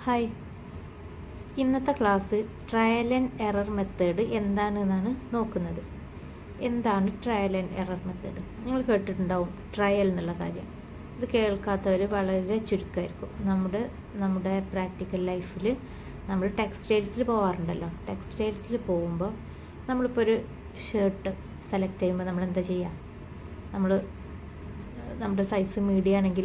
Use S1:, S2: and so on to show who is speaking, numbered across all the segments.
S1: hi ഇന്നത്തെ class trial and error method എന്താണെന്നാണ് നോക്കുന്നത് എന്താണ് ട്രയൽ ആൻഡ് എറർ മെത്തേഡ് നിങ്ങൾ കേട്ടിട്ടുണ്ടാവും ട്രയൽ എന്നുള്ള കാര്യം ഇത് കേൾക്കാത്തവർ വളരെ ചുരുക്കമായിരിക്കും നമ്മുടെ നമ്മുടെ പ്രാക്ടിക്കൽ ലൈഫിൽ നമ്മൾ ടെക്സ്റ്റൈൽസിൽ പോകാറുണ്ടല്ലോ ടെക്സ്റ്റൈൽസിൽ പോകുമ്പോൾ നമ്മളിപ്പോൾ ഒരു ഷർട്ട് സെലക്ട് ചെയ്യുമ്പോൾ നമ്മൾ എന്താ ചെയ്യുക നമ്മൾ നമ്മുടെ സൈസ് മീഡിയ ആണെങ്കിൽ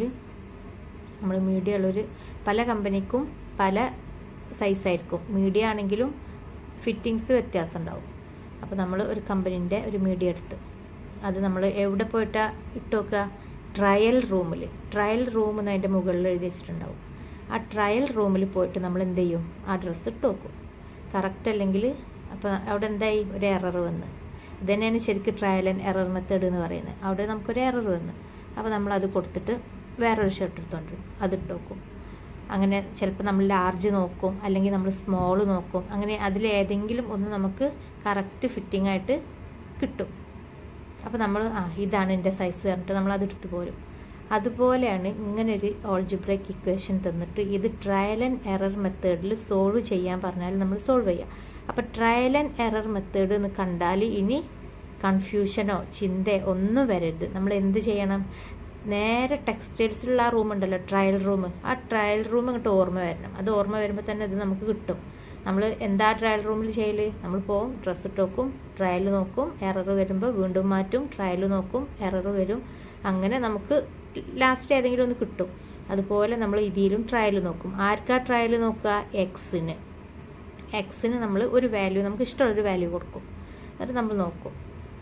S1: നമ്മൾ മീഡിയ ഉള്ളൊരു പല കമ്പനിക്കും പല സൈസായിരിക്കും മീഡിയ ആണെങ്കിലും ഫിറ്റിങ്സ് വ്യത്യാസം ഉണ്ടാവും അപ്പോൾ നമ്മൾ ഒരു കമ്പനീൻ്റെ ഒരു മീഡിയ എടുത്ത് അത് നമ്മൾ എവിടെ പോയിട്ടാ ഇട്ട് നോക്കുക ട്രയൽ റൂമിൽ ട്രയൽ റൂം എന്ന് അതിൻ്റെ മുകളിൽ എഴുതി വെച്ചിട്ടുണ്ടാവും ആ ട്രയൽ റൂമിൽ പോയിട്ട് നമ്മൾ എന്ത് ചെയ്യും ആ ഡ്രസ്സ് ഇട്ട് നോക്കും കറക്റ്റ് അല്ലെങ്കിൽ അപ്പോൾ അവിടെ എന്തായി ഒരു എറർ വന്ന് ഇത് തന്നെയാണ് ശരിക്കും ട്രയൽ ആൻഡ് എറർ മെത്തേഡ് എന്ന് പറയുന്നത് അവിടെ നമുക്കൊരു എറർ വന്ന് അപ്പോൾ നമ്മൾ അത് കൊടുത്തിട്ട് വേറൊരു ഷർട്ട് എടുത്തുകൊണ്ട് വരും അതിട്ട് നോക്കും അങ്ങനെ ചിലപ്പോൾ നമ്മൾ ലാർജ് നോക്കും അല്ലെങ്കിൽ നമ്മൾ സ്മോൾ നോക്കും അങ്ങനെ അതിലേതെങ്കിലും ഒന്ന് നമുക്ക് കറക്റ്റ് ഫിറ്റിംഗ് ആയിട്ട് കിട്ടും അപ്പോൾ നമ്മൾ ആ ഇതാണ് എൻ്റെ സൈസ് പറഞ്ഞിട്ട് നമ്മൾ അത് എടുത്തു പോരും അതുപോലെയാണ് ഇങ്ങനെ ഒരു ഓൾജിബ്രേക്ക് ഇക്വേഷൻ തന്നിട്ട് ഇത് ട്രയൽ ആൻഡ് എറർ മെത്തേഡിൽ സോൾവ് ചെയ്യാൻ പറഞ്ഞാൽ നമ്മൾ സോൾവ് ചെയ്യുക അപ്പോൾ ട്രയൽ ആൻഡ് എറർ മെത്തേഡ് എന്ന് കണ്ടാൽ ഇനി കൺഫ്യൂഷനോ ചിന്തയോ ഒന്നും വരരുത് നമ്മൾ എന്ത് ചെയ്യണം നേരെ ടെക്സ്റ്റൈൽസിലുള്ള ആ റൂം ഉണ്ടല്ലോ ട്രയൽ റൂം ആ ട്രയൽ റൂം ഇങ്ങോട്ട് ഓർമ്മ വരണം അത് ഓർമ്മ വരുമ്പോൾ തന്നെ ഇത് നമുക്ക് കിട്ടും നമ്മൾ എന്താ ട്രയൽ റൂമിൽ ചെയ്യൽ നമ്മൾ പോവും ഡ്രസ്സ് ഇട്ട് നോക്കും ട്രയൽ നോക്കും എറർ വരുമ്പോൾ വീണ്ടും മാറ്റും ട്രയൽ നോക്കും എറർ വരും അങ്ങനെ നമുക്ക് ലാസ്റ്റ് ഏതെങ്കിലും ഒന്ന് കിട്ടും അതുപോലെ നമ്മൾ ഇതിലും ട്രയൽ നോക്കും ആർക്കാ ട്രയൽ നോക്കുക എക്സിന് എക്സിന് നമ്മൾ ഒരു വാല്യൂ നമുക്ക് ഇഷ്ടമുള്ളൊരു വാല്യൂ കൊടുക്കും എന്നിട്ട് നമ്മൾ നോക്കും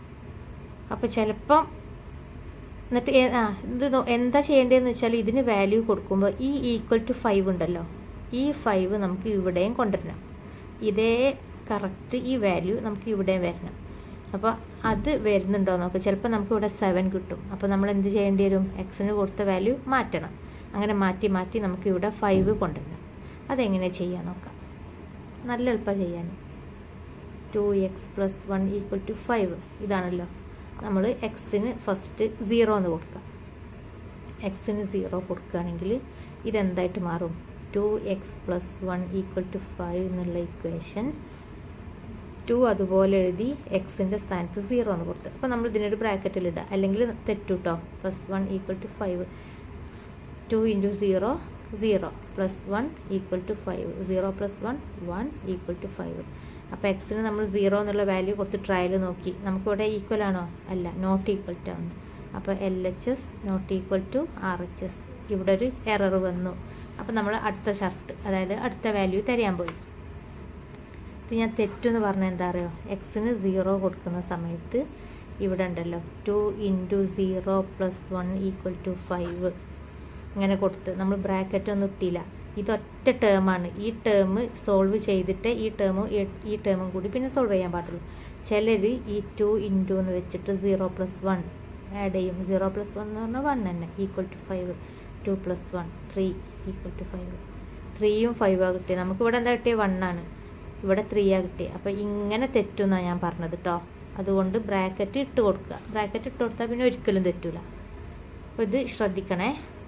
S1: അപ്പോൾ ചിലപ്പം എന്നിട്ട് ആ ഇത് എന്താ ചെയ്യേണ്ടതെന്ന് വെച്ചാൽ ഇതിന് വാല്യൂ കൊടുക്കുമ്പോൾ ഈ ഈക്വൽ ടു ഫൈവ് ഉണ്ടല്ലോ ഈ ഫൈവ് നമുക്ക് ഇവിടെയും കൊണ്ടുവരണം ഇതേ കറക്റ്റ് ഈ വാല്യൂ നമുക്ക് ഇവിടെയും വരണം അപ്പോൾ അത് വരുന്നുണ്ടോ നോക്കുക ചിലപ്പോൾ നമുക്ക് ഇവിടെ സെവൻ കിട്ടും അപ്പോൾ നമ്മൾ എന്ത് ചെയ്യേണ്ടി വരും എക്സിന് കൊടുത്ത വാല്യൂ മാറ്റണം അങ്ങനെ മാറ്റി മാറ്റി നമുക്ക് ഇവിടെ ഫൈവ് കൊണ്ടുവരണം അതെങ്ങനെ ചെയ്യാൻ നോക്കാം നല്ല എളുപ്പം ചെയ്യാൻ two X plus one equal to five ഇതാണല്ലോ നമ്മൾ എക്സിന് ഫസ്റ്റ് സീറോ എന്ന് കൊടുക്കാം എക്സിന് സീറോ കൊടുക്കുകയാണെങ്കിൽ ഇതെന്തായിട്ട് മാറും two X plus one equal to five എന്നുള്ള ഇക്വേഷൻ ടു അതുപോലെ എഴുതി എക്സിൻ്റെ സ്ഥാനത്ത് സീറോ എന്ന് കൊടുത്ത് അപ്പോൾ നമ്മൾ ഇതിനൊരു ബ്രാക്കറ്റിലിടുക അല്ലെങ്കിൽ തെറ്റു കേട്ടോ plus one equal to five two into zero zero plus one equal to five zero plus one one equal to five അപ്പോൾ എക്സിന് നമ്മൾ സീറോ എന്നുള്ള വാല്യൂ കൊടുത്ത് ട്രയൽ നോക്കി നമുക്കിവിടെ ഈക്വൽ ആണോ അല്ല നോട്ട് ഈക്വൽ ടു ആണ് അപ്പോൾ L H S not equal to R H S ഇവിടെ ഒരു എറർ വന്നു അപ്പോൾ നമ്മൾ അടുത്ത ഷർട്ട് അതായത് അടുത്ത വാല്യൂ തരാൻ പോയി ഇത് ഞാൻ തെറ്റെന്ന് പറഞ്ഞാൽ എന്താ അറിയോ എക്സിന് സീറോ കൊടുക്കുന്ന സമയത്ത് ഇവിടെ ഉണ്ടല്ലോ two into zero plus one equal to five ഇങ്ങനെ കൊടുത്ത് നമ്മൾ ബ്രാക്കറ്റ് ഒന്നും ഇട്ടില്ല ഇതൊറ്റ ടേമാണ് ഈ ടേം സോൾവ് ചെയ്തിട്ട് ഈ ടേമും ഈ ടേമും കൂടി പിന്നെ സോൾവ് ചെയ്യാൻ പാടുള്ളൂ ചിലർ ഈ ടു ഇൻറ്റു എന്ന് വെച്ചിട്ട് സീറോ പ്ലസ് വൺ ആഡ് ചെയ്യും സീറോ പ്ലസ് വൺ എന്ന് പറഞ്ഞാൽ വൺ തന്നെ equal to five two plus one three equal to five ത്രീയും ഫൈവാണ് കിട്ടിയത് നമുക്കിവിടെ എന്താ കിട്ടിയത് വണ്ണാണ് ഇവിടെ ത്രീയാണ് കിട്ടിയത് അപ്പോൾ ഇങ്ങനെ തെറ്റുമെന്നാണ് ഞാൻ പറഞ്ഞത് കേട്ടോ അതുകൊണ്ട് ബ്രാക്കറ്റ് ഇട്ട് കൊടുക്കുക ബ്രാക്കറ്റ് ഇട്ട് കൊടുത്താൽ പിന്നെ ഒരിക്കലും തെറ്റൂല അപ്പോൾ ഇത് ശ്രദ്ധിക്കണേ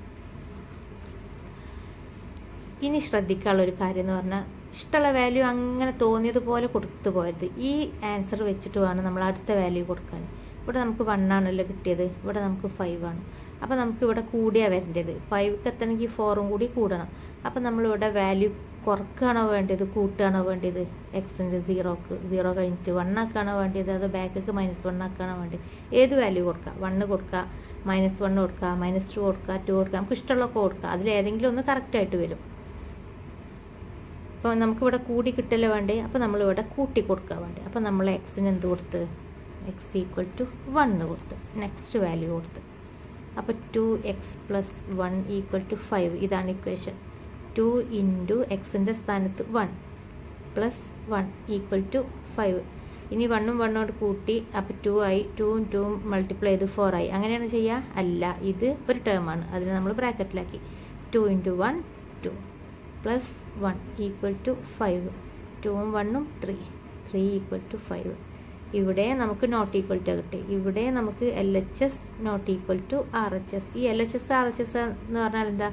S1: ഇനി ശ്രദ്ധിക്കാനുള്ള ഒരു കാര്യം എന്ന് പറഞ്ഞാൽ ഇഷ്ടമുള്ള വാല്യൂ അങ്ങനെ തോന്നിയതുപോലെ കൊടുത്തു പോയത് ഈ ആൻസർ വെച്ചിട്ട് വേണം നമ്മൾ അടുത്ത വാല്യൂ കൊടുക്കാൻ ഇവിടെ നമുക്ക് വൺ ആണല്ലോ കിട്ടിയത് ഇവിടെ നമുക്ക് ഫൈവ് ആണ് അപ്പോൾ നമുക്ക് ഇവിടെ കൂടിയാണ് വരേണ്ടത് ഫൈവ്ക്ക് എത്തണമെങ്കിൽ ഫോറും കൂടി കൂടണം അപ്പോൾ നമ്മളിവിടെ വാല്യൂ കുറക്കുകയാണോ വേണ്ടത് കൂട്ടുകയാണോ വേണ്ടത് എക്സിൻ്റെ സീറോക്ക് സീറോ കഴിഞ്ഞിട്ട് വൺ ആക്കുകയാണോ വേണ്ടത് അതോ ബാക്കിക്ക് മൈനസ് വൺ ആക്കുകയാണോ വേണ്ടത് ഏത് വാല്യൂ കൊടുക്കുക വണ്ണ് കൊടുക്കുക മൈനസ് വൺ കൊടുക്കുക മൈനസ് ടു കൊടുക്കുക ടു കൊടുക്കുക നമുക്ക് ഇഷ്ടമുള്ളതൊക്കെ കൊടുക്കുക അതിലേതെങ്കിലും ഒന്ന് കറക്റ്റായിട്ട് വരും അപ്പോൾ നമുക്കിവിടെ കൂടി കിട്ടല്ലേ വേണ്ടേ അപ്പോൾ നമ്മളിവിടെ കൂട്ടി കൊടുക്കുക വേണ്ടേ അപ്പോൾ നമ്മൾ എക്സിന് എന്ത് കൊടുത്ത് എക്സ് ഈക്വൽ ടു വൺ എന്ന് കൊടുത്ത് നെക്സ്റ്റ് വാല്യൂ കൊടുത്ത് അപ്പോൾ two X plus one equal to five ഇതാണ് ഇക്വേഷൻ ടു ഇൻറ്റു എക്സിൻ്റെ സ്ഥാനത്ത് one plus one equal to five ഇനി വണ്ണും വണ്ണോട് കൂട്ടി അപ്പോൾ ടു ആയി ടൂവും ടൂവും മൾട്ടിപ്ലൈ ചെയ്ത് ഫോർ ആയി അങ്ങനെയാണ് ചെയ്യുക അല്ല ഇത് ഒരു ടേമാണ് അതിന് നമ്മൾ ബ്രാക്കറ്റിലാക്കി two into one two plus one equal to five ടൂവും വണ്ണും three three equal to five ഇവിടെ നമുക്ക് നോട്ട് ഈക്വൽ ടു കിട്ടി ഇവിടെ നമുക്ക് L H S not equal to R H S ഈ L H S R H S എന്ന് പറഞ്ഞാൽ എന്താ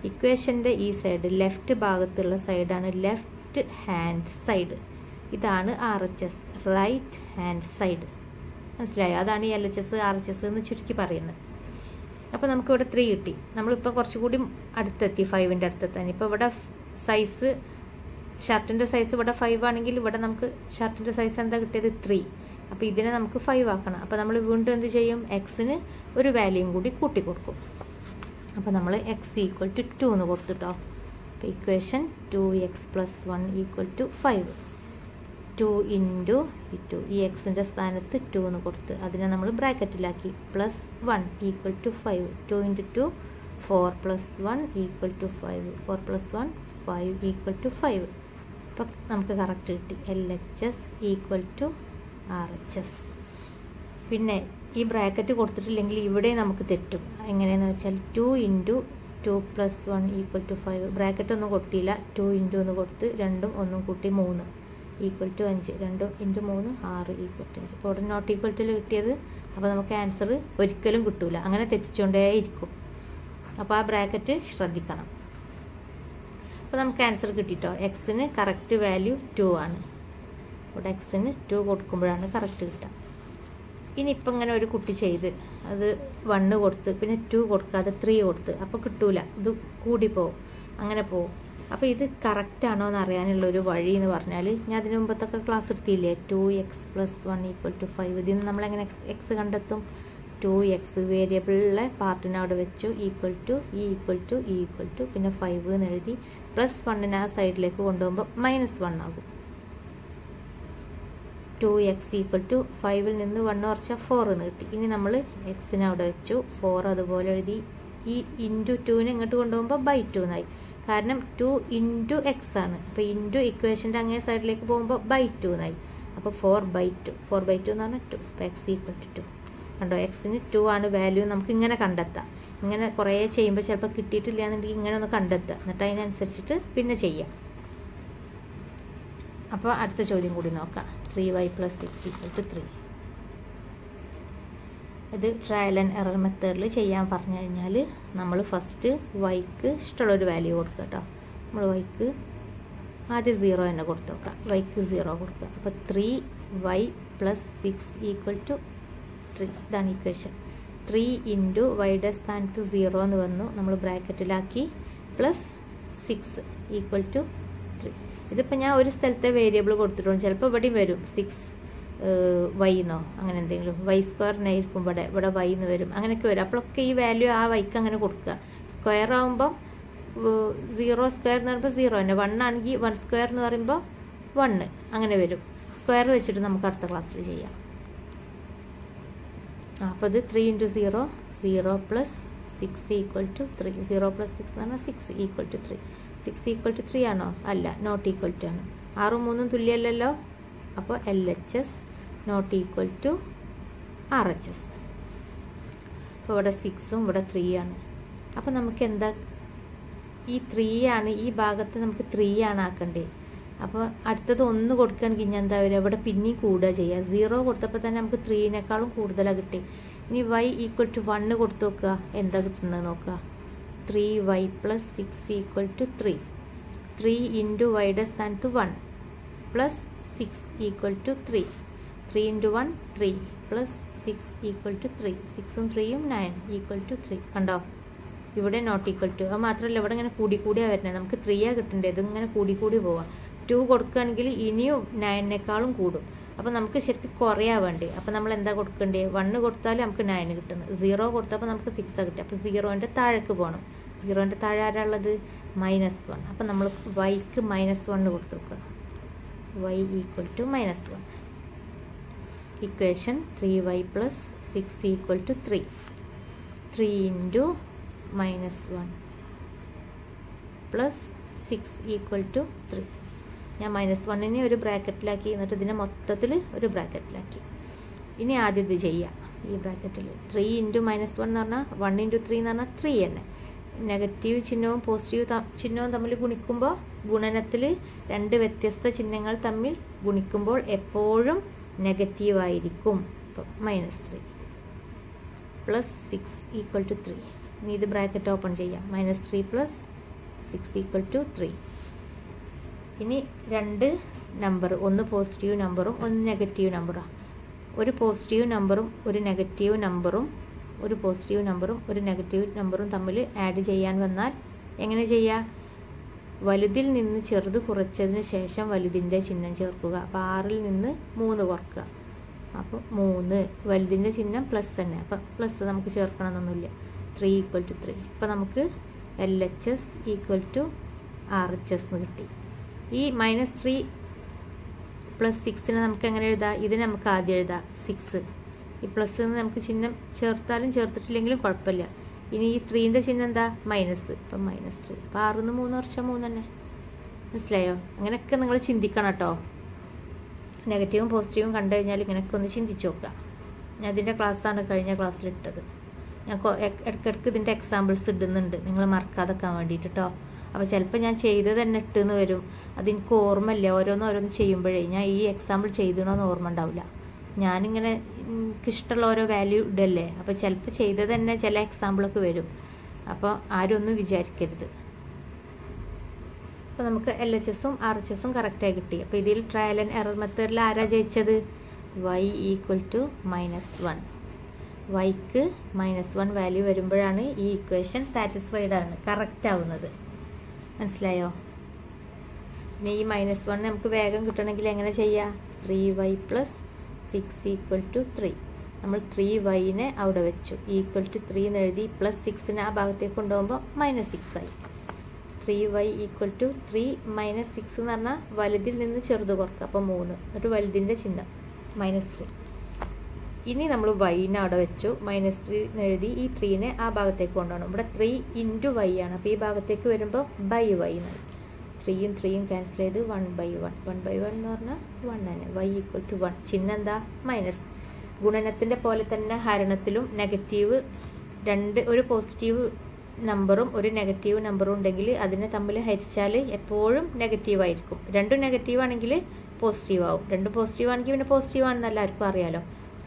S1: ഇക്വേഷൻ്റെ ഈ സൈഡ് ലെഫ്റ്റ് ഭാഗത്തുള്ള സൈഡാണ് ലെഫ്റ്റ് ഹാൻഡ് സൈഡ് ഇതാണ് R H S right hand side മനസ്സിലായോ അതാണ് ഈ L H S R H S എന്ന് ചുരുക്കി പറയുന്നത് അപ്പോൾ നമുക്കിവിടെ ത്രീ കിട്ടി നമ്മളിപ്പോൾ കുറച്ചുകൂടി അടുത്തെത്തി ഫൈവിൻ്റെ അടുത്തെത്താൻ ഇപ്പോൾ ഇവിടെ സൈസ് ഷർട്ടിൻ്റെ സൈസ് ഇവിടെ ഫൈവ് ആണെങ്കിൽ ഇവിടെ നമുക്ക് ഷർട്ടിൻ്റെ സൈസ് എന്താ കിട്ടിയത് ത്രീ അപ്പോൾ ഇതിനെ നമുക്ക് ഫൈവ് ആക്കണം അപ്പോൾ നമ്മൾ വീണ്ടും എന്ത് ചെയ്യും എക്സിന് ഒരു വാല്യൂയും കൂടി കൂട്ടി കൊടുക്കും അപ്പോൾ നമ്മൾ എക്സ് ഈക്വൽ ടു ടു എന്ന് കൊടുത്തിട്ടോ അപ്പോൾ equation two X plus one equal to five two into two ഈ എക്സിൻ്റെ സ്ഥാനത്ത് ടു എന്ന് കൊടുത്ത് അതിനെ നമ്മൾ ബ്രാക്കറ്റിലാക്കി plus one equal to five two into two four plus one equal to five four plus one five equal to five അപ്പം നമുക്ക് കറക്റ്റ് കിട്ടി L H S equal to R H S പിന്നെ ഈ ബ്രാക്കറ്റ് കൊടുത്തിട്ടില്ലെങ്കിൽ ഇവിടെ നമുക്ക് തെറ്റും എങ്ങനെയെന്ന് വെച്ചാൽ two into two plus one equal to five bracket ഒന്നും കൊടുത്തില്ല ടു ഇൻറ്റു ഒന്ന് കൊടുത്ത് രണ്ടും ഒന്നും കൂട്ടി മൂന്ന് ഈക്വൽ ടു അഞ്ച് രണ്ടും ഇൻറ്റു മൂന്ന് ആറ് ഈക്വൽ ടു അഞ്ച് അപ്പോൾ ഇവിടെ നോട്ട് ഈക്വൽ ടു കിട്ടിയത് അപ്പോൾ നമുക്ക് ആൻസർ ഒരിക്കലും കിട്ടൂല അങ്ങനെ തെറ്റിച്ചുകൊണ്ടേ ഇരിക്കും അപ്പോൾ ആ ബ്രാക്കറ്റ് ശ്രദ്ധിക്കണം അപ്പോൾ നമുക്ക് ആൻസർ കിട്ടിട്ടോ എക്സിന് കറക്റ്റ് വാല്യൂ ടു ആണ് ഇവിടെ എക്സിന് ടു കൊടുക്കുമ്പോഴാണ് കറക്റ്റ് കിട്ടുക ഇനിയിപ്പോൾ ഇങ്ങനെ ഒരു കുട്ടി ചെയ്ത് അത് വണ്ണ് കൊടുത്ത് പിന്നെ ടു കൊടുക്കാതെ ത്രീ കൊടുത്ത് അപ്പോൾ കിട്ടൂല ഇത് കൂടി പോവും അങ്ങനെ പോവും അപ്പോൾ ഇത് കറക്റ്റ് ആണോ എന്ന് അറിയാനുള്ള ഒരു വഴി എന്ന് പറഞ്ഞാൽ ഞാൻ അതിന് മുമ്പത്തൊക്കെ ക്ലാസ് എടുത്തില്ലേ two X plus one equal to five ഇതിൽ നിന്ന് നമ്മളെങ്ങനെ എക്സ് എക്സ് കണ്ടെത്തും ടു എക്സ് വേരിയബിളിലെ പാർട്ടിനെ അവിടെ വെച്ചു ഈക്വൽ ടു ഇ ഈക്വൽ ടു ഇ ഈക്വൽ ടു പിന്നെ ഫൈവ് എന്ന് എഴുതി പ്ലസ് വണ്ണിനെ ആ സൈഡിലേക്ക് കൊണ്ടുപോകുമ്പോൾ മൈനസ് വൺ ആകും ടു എക്സ് ഈക്വൽ ടു ഫൈവിൽ നിന്ന് വൺ കുറച്ചാൽ ഫോർ എന്ന് കിട്ടി ഇനി നമ്മൾ എക്സിനെ അവിടെ വെച്ചു ഫോർ അതുപോലെ എഴുതി ഈ ഇൻറ്റു ടുവിനെ ഇങ്ങോട്ട് കൊണ്ടുപോകുമ്പോൾ ബൈ ടു എന്നായി കാരണം ടു ഇൻറ്റു എക്സ് ആണ് അപ്പോൾ ഇൻറ്റു ഇക്വേഷൻ്റെ അങ്ങേ സൈഡിലേക്ക് പോകുമ്പോൾ ബൈ ടു എന്നായി അപ്പോൾ four by two four by two എന്ന് പറഞ്ഞാൽ ടു അപ്പോൾ എക്സ് ഈക്വൽ ടു ടു കണ്ടോ എക്സിന് ടു ആണ് വാല്യൂ നമുക്ക് ഇങ്ങനെ കണ്ടെത്താം ഇങ്ങനെ കുറേ ചെയ്യുമ്പോൾ ചിലപ്പോൾ കിട്ടിയിട്ടില്ല എന്നുണ്ടെങ്കിൽ ഇങ്ങനെ ഒന്ന് കണ്ടെത്തുക എന്നിട്ട് അതിനനുസരിച്ചിട്ട് പിന്നെ ചെയ്യാം അപ്പോൾ അടുത്ത ചോദ്യം കൂടി നോക്കാം three Y plus six equal to three ഇത് ട്രയൽ ആൻഡ് എറർ മെത്തേഡിൽ ചെയ്യാൻ പറഞ്ഞു കഴിഞ്ഞാൽ നമ്മൾ ഫസ്റ്റ് വൈക്ക് ഇഷ്ടമുള്ളൊരു വാല്യൂ കൊടുക്കുക കേട്ടോ നമ്മൾ വൈക്ക് ആദ്യം സീറോ തന്നെ കൊടുത്തു നോക്കാം വൈക്ക് സീറോ കൊടുക്കുക അപ്പോൾ three Y plus six equal to three ഇതാണ് ഇക്വേഷൻ ത്രീ ഇൻറ്റു വൈയുടെ സ്ഥാനത്ത് സീറോ എന്ന് വന്നു നമ്മൾ ബ്രാക്കറ്റിലാക്കി plus six equal to three ഇതിപ്പോൾ ഞാൻ ഒരു സ്ഥലത്തെ വേരിയബിൾ കൊടുത്തിട്ടുണ്ട് ചിലപ്പോൾ ഇവിടെയും വരും സിക്സ് വൈന്നോ അങ്ങനെ എന്തെങ്കിലും വൈ സ്ക്വയറിനായിരിക്കും ഇവിടെ ഇവിടെ വൈ എന്ന് വരും അങ്ങനെയൊക്കെ വരും അപ്പോഴൊക്കെ ഈ വാല്യൂ ആ വൈക്ക് അങ്ങനെ കൊടുക്കുക സ്ക്വയർ ആകുമ്പം സീറോ സ്ക്വയർ എന്ന് പറയുമ്പോൾ സീറോ തന്നെ വൺ ആണെങ്കിൽ വൺ സ്ക്വയർ എന്ന് പറയുമ്പോൾ വണ്ണ് അങ്ങനെ വരും സ്ക്വയർ വെച്ചിട്ട് നമുക്ക് അടുത്ത ക്ലാസ്സിൽ ചെയ്യാം ആ അപ്പോൾ ഇത് three into zero zero plus six equal to three zero plus six എന്ന് പറഞ്ഞാൽ six equal to three six equal to three ആണോ അല്ല നോട്ട് ഈക്വൽ ടു ആണ് ആറും മൂന്നും തുല്യമല്ലല്ലോ അപ്പോൾ L H S not equal to R H S അപ്പോൾ ഇവിടെ സിക്സും ഇവിടെ ത്രീ ആണ് അപ്പോൾ നമുക്ക് എന്താ ഈ ത്രീ ആണ് ഈ ഭാഗത്ത് നമുക്ക് ത്രീ ആണ് ആക്കണ്ടേ അപ്പോൾ അടുത്തത് ഒന്ന് കൊടുക്കുകയാണെങ്കിൽ ഇനി എന്താ വരിക ഇവിടെ പിന്നെയും കൂടുക ചെയ്യുക സീറോ കൊടുത്തപ്പോൾ തന്നെ നമുക്ക് ത്രീനേക്കാളും കൂടുതലാണ് കിട്ടി ഇനി വൈ ഈക്വൽ ടു വണ്ണ് കൊടുത്ത് നോക്കുക എന്താ കിട്ടുന്നത് നോക്കുക three Y plus six equal to three three into വൈയുടെ സ്ഥാനത്ത് one plus six equal to three three into one three plus six equal to three സിക്സും ത്രീയും നയൻ ഈക്വൽ ടു ത്രീ കണ്ടോ ഇവിടെ നോട്ട് ഈക്വൽ ടു അത് മാത്രമല്ല ഇവിടെ ഇങ്ങനെ കൂടി കൂടിയാണ് വരുന്നത് നമുക്ക് ത്രീയാണ് കിട്ടേണ്ടത് ഇതിങ്ങനെ കൂടി കൂടി പോവാം ടു കൊടുക്കുകയാണെങ്കിൽ ഇനിയും നയനേക്കാളും കൂടും അപ്പോൾ നമുക്ക് ശരിക്കും കുറയാ വേണ്ടേ അപ്പോൾ നമ്മൾ എന്താ കൊടുക്കേണ്ടത് വണ്ണ് കൊടുത്താലും നമുക്ക് നയന് കിട്ടുന്നത് സീറോ കൊടുത്തപ്പോൾ നമുക്ക് സിക്സാണ് കിട്ടുക അപ്പോൾ സീറോൻ്റെ താഴേക്ക് പോകണം സീറോൻ്റെ താഴെ ആരാളുള്ളത് മൈനസ് വൺ അപ്പോൾ നമ്മൾ വൈക്ക് മൈനസ് വണ്ണ് കൊടുത്ത് നോക്കുക Y equal to minus one equation three Y plus six equal to three three into minus one plus six equal to three ഞാൻ മൈനസ് വണ്ണിനെ ഒരു ബ്രാക്കറ്റിലാക്കി എന്നിട്ട് ഇതിനെ മൊത്തത്തിൽ ഒരു ബ്രാക്കറ്റിലാക്കി ഇനി ആദ്യം ഇത് ചെയ്യാം ഈ ബ്രാക്കറ്റിൽ ത്രീ ഇൻറ്റു മൈനസ് വൺ എന്ന് പറഞ്ഞാൽ വൺ ഇൻറ്റു ത്രീ എന്ന് പറഞ്ഞാൽ ത്രീ തന്നെ നെഗറ്റീവ് ചിഹ്നവും പോസിറ്റീവ് ചിഹ്നവും തമ്മിൽ ഗുണിക്കുമ്പോൾ ഗുണനത്തിൽ രണ്ട് വ്യത്യസ്ത ചിഹ്നങ്ങൾ തമ്മിൽ ഗുണിക്കുമ്പോൾ എപ്പോഴും നെഗറ്റീവ് ആയിരിക്കും ഇപ്പം minus three plus six equal to three ഇനി ഇത് ബ്രാക്കറ്റ് ഓപ്പൺ ചെയ്യാം minus three plus six equal to three ഇനി രണ്ട് നമ്പർ ഒന്ന് പോസിറ്റീവ് നമ്പറും ഒന്ന് നെഗറ്റീവ് നമ്പറാണ് ഒരു പോസിറ്റീവ് നമ്പറും ഒരു നെഗറ്റീവ് നമ്പറും ഒരു പോസിറ്റീവ് നമ്പറും ഒരു നെഗറ്റീവ് നമ്പറും തമ്മിൽ ആഡ് ചെയ്യാൻ വന്നാൽ എങ്ങനെ ചെയ്യുക വലുതിൽ നിന്ന് ചെറുത് കുറച്ചതിന് ശേഷം വലുതിൻ്റെ ചിഹ്നം ചേർക്കുക അപ്പോൾ ആറിൽ നിന്ന് മൂന്ന് കുറക്കുക അപ്പോൾ മൂന്ന് വലുതിൻ്റെ ചിഹ്നം പ്ലസ് തന്നെ അപ്പോൾ പ്ലസ് നമുക്ക് ചേർക്കണമെന്നൊന്നുമില്ല ത്രീ ഈക്വൽ ടു ത്രീ അപ്പോൾ നമുക്ക് L H S equal to R H S എന്ന് കിട്ടി ഈ മൈനസ് ത്രീ പ്ലസ് സിക്സിനെ നമുക്ക് എങ്ങനെ എഴുതാം ഇതിന് നമുക്ക് ആദ്യം എഴുതാം സിക്സ് ഈ പ്ലസ് നിന്ന് നമുക്ക് ചിഹ്നം ചേർത്താലും ചേർത്തിട്ടില്ലെങ്കിലും കുഴപ്പമില്ല ഇനി ഈ ത്രീൻ്റെ ചിഹ്നം എന്താ മൈനസ് ഇപ്പം മൈനസ് ത്രീ അപ്പോൾ ആറിന്ന് മൂന്ന് വർഷം മൂന്ന് തന്നെ മനസ്സിലായോ അങ്ങനെയൊക്കെ നിങ്ങൾ ചിന്തിക്കണം കേട്ടോ നെഗറ്റീവും പോസിറ്റീവും കണ്ടു കഴിഞ്ഞാൽ ഇങ്ങനെയൊക്കെ ഒന്ന് ചിന്തിച്ച് നോക്കുക ഞാൻ ഇതിൻ്റെ ക്ലാസ്സാണ് കഴിഞ്ഞ ക്ലാസ്സിൽ ഇട്ടത് ഞാൻ ഇടയ്ക്കിടയ്ക്ക് ഇതിൻ്റെ എക്സാമ്പിൾസ് ഇടുന്നുണ്ട് നിങ്ങൾ മറക്കാതെക്കാൻ വേണ്ടിയിട്ട് കേട്ടോ അപ്പോൾ ചിലപ്പോൾ ഞാൻ ചെയ്തത് തന്നെ ഇട്ടെന്ന് വരും അതെനിക്ക് ഓർമ്മയില്ല ഓരോന്ന് ഓരോന്ന് ചെയ്യുമ്പോഴേ ഞാൻ ഈ എക്സാമ്പിൾ ചെയ്തണമെന്ന് ഓർമ്മ ഉണ്ടാവില്ല ഞാനിങ്ങനെ എനിക്കിഷ്ടമുള്ള ഓരോ വാല്യൂ ഇടല്ലേ അപ്പോൾ ചിലപ്പോൾ ചെയ്തത് തന്നെ ചില എക്സാമ്പിളൊക്കെ വരും അപ്പോൾ ആരും ഒന്നും വിചാരിക്കരുത് അപ്പോൾ നമുക്ക് എൽ എച്ച് എസും ആർ എച്ച് എസും കറക്റ്റായി കിട്ടി അപ്പോൾ ഇതിൽ ട്രയൽ ആൻഡ് എറർ മെത്തേഡിൽ ആരാ ജയിച്ചത് Y equal to minus one വൈക്ക് മൈനസ് വൺ വാല്യൂ വരുമ്പോഴാണ് ഈ ഇക്വേഷൻ സാറ്റിസ്ഫൈഡ് ആണ് കറക്റ്റ് ആവുന്നത് മനസ്സിലായോ ഇനി ഈ മൈനസ് വൺ നമുക്ക് വേഗം കിട്ടണമെങ്കിൽ എങ്ങനെ ചെയ്യാം three Y plus six equal to three നമ്മൾ ത്രീ വൈനെ അവിടെ വെച്ചു ഈക്വൽ ടു ത്രീ എന്ന് എഴുതി പ്ലസ് സിക്സിനെ ആ ഭാഗത്തേക്ക് കൊണ്ടുപോകുമ്പോൾ മൈനസ് സിക്സ് ആയി three Y equal to three minus six എന്ന് പറഞ്ഞാൽ വലുതിൽ നിന്ന് ചെറുത് കുറക്കുക അപ്പോൾ മൂന്ന് എന്നിട്ട് വലുതിൻ്റെ ചിഹ്നം മൈനസ് ത്രീ ഇനി നമ്മൾ വൈനെ അവിടെ വെച്ചു മൈനസ് ത്രീ എഴുതി ഈ ത്രീനെ ആ ഭാഗത്തേക്ക് കൊണ്ടുപോകണം ഇവിടെ ത്രീ ഇൻറ്റു വൈ ആണ് അപ്പോൾ ഈ ഭാഗത്തേക്ക് വരുമ്പോൾ ബൈ വൈ എന്നാണ് ത്രീയും ത്രീയും ക്യാൻസൽ ചെയ്ത് one by one one by one എന്ന് പറഞ്ഞാൽ വൺ തന്നെ വൈ ഈക്വൽ ടു വൺ ചിഹ്നം എന്താ മൈനസ് ഗുണനത്തിൻ്റെ പോലെ തന്നെ ഹരണത്തിലും നെഗറ്റീവ് രണ്ട് ഒരു പോസിറ്റീവ് നമ്പറും ഒരു നെഗറ്റീവ് നമ്പറും ഉണ്ടെങ്കിൽ അതിനെ തമ്മിൽ ഹരിച്ചാൽ എപ്പോഴും നെഗറ്റീവ് ആയിരിക്കും രണ്ടും നെഗറ്റീവ് ആണെങ്കിൽ പോസിറ്റീവ് ആവും രണ്ടും പോസിറ്റീവ് ആണെങ്കിൽ പിന്നെ പോസിറ്റീവ് ആണെന്ന് എല്ലാവർക്കും അറിയാലോ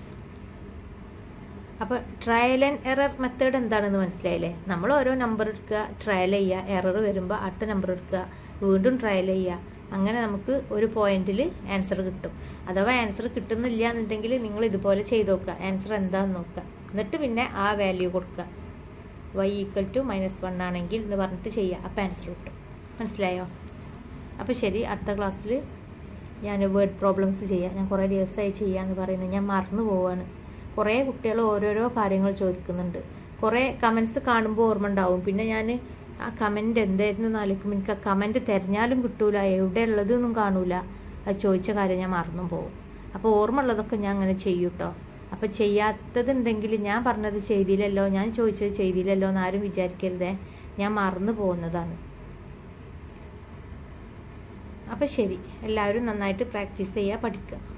S1: അപ്പോൾ ട്രയൽ ആൻഡ് എറർ മെത്തേഡ് എന്താണെന്ന് മനസ്സിലായില്ലേ നമ്മൾ ഓരോ നമ്പർ എടുക്കുക ട്രയൽ ചെയ്യുക എറർ വരുമ്പോൾ അടുത്ത നമ്പർ എടുക്കുക വീണ്ടും ട്രയൽ ചെയ്യുക അങ്ങനെ നമുക്ക് ഒരു പോയിന്റിൽ ആൻസർ കിട്ടും അഥവാ ആൻസർ കിട്ടുന്നില്ല എന്നുണ്ടെങ്കിൽ നിങ്ങൾ ഇതുപോലെ ചെയ്ത് നോക്കുക ആൻസർ എന്താണെന്ന് നോക്കുക എന്നിട്ട് പിന്നെ ആ വാല്യൂ കൊടുക്കുക Y equal to minus one ആണെങ്കിൽ എന്ന് പറഞ്ഞിട്ട് ചെയ്യുക അപ്പോൾ ആൻസർ കിട്ടും മനസ്സിലായോ അപ്പോൾ ശരി അടുത്ത ക്ലാസ്സിൽ ഞാൻ വേർഡ് പ്രോബ്ലംസ് ചെയ്യാം ഞാൻ കുറേ ദിവസമായി ചെയ്യാമെന്ന് പറയുന്നത് ഞാൻ മറന്നു പോവാണ് കുറേ കുട്ടികൾ ഓരോരോ കാര്യങ്ങൾ ചോദിക്കുന്നുണ്ട് കുറേ കമൻസ് കാണുമ്പോൾ ഓർമ്മ ഉണ്ടാവും പിന്നെ ഞാൻ ആ കമൻറ്റ് എന്തായിരുന്നു എന്ന് ആലോചിക്കുമ്പോൾ എനിക്ക് ആ കമൻറ്റ് തിരഞ്ഞാലും കിട്ടൂല എവിടെ ഉള്ളതൊന്നും കാണൂല അത് ചോദിച്ച കാര്യം ഞാൻ മറന്നും പോകും അപ്പോൾ ഓർമ്മ ഉള്ളതൊക്കെ ഞാൻ അങ്ങനെ ചെയ്യും കേട്ടോ അപ്പോൾ ചെയ്യാത്തതുണ്ടെങ്കിൽ ഞാൻ പറഞ്ഞത് ചെയ്തില്ലല്ലോ ഞാൻ ചോദിച്ചത് ചെയ്തില്ലല്ലോ എന്ന് ആരും വിചാരിക്കരുതേ ഞാൻ മറന്നു പോകുന്നതാണ് അപ്പോൾ ശരി എല്ലാവരും നന്നായിട്ട് പ്രാക്ടീസ് ചെയ്യുക പഠിക്കുക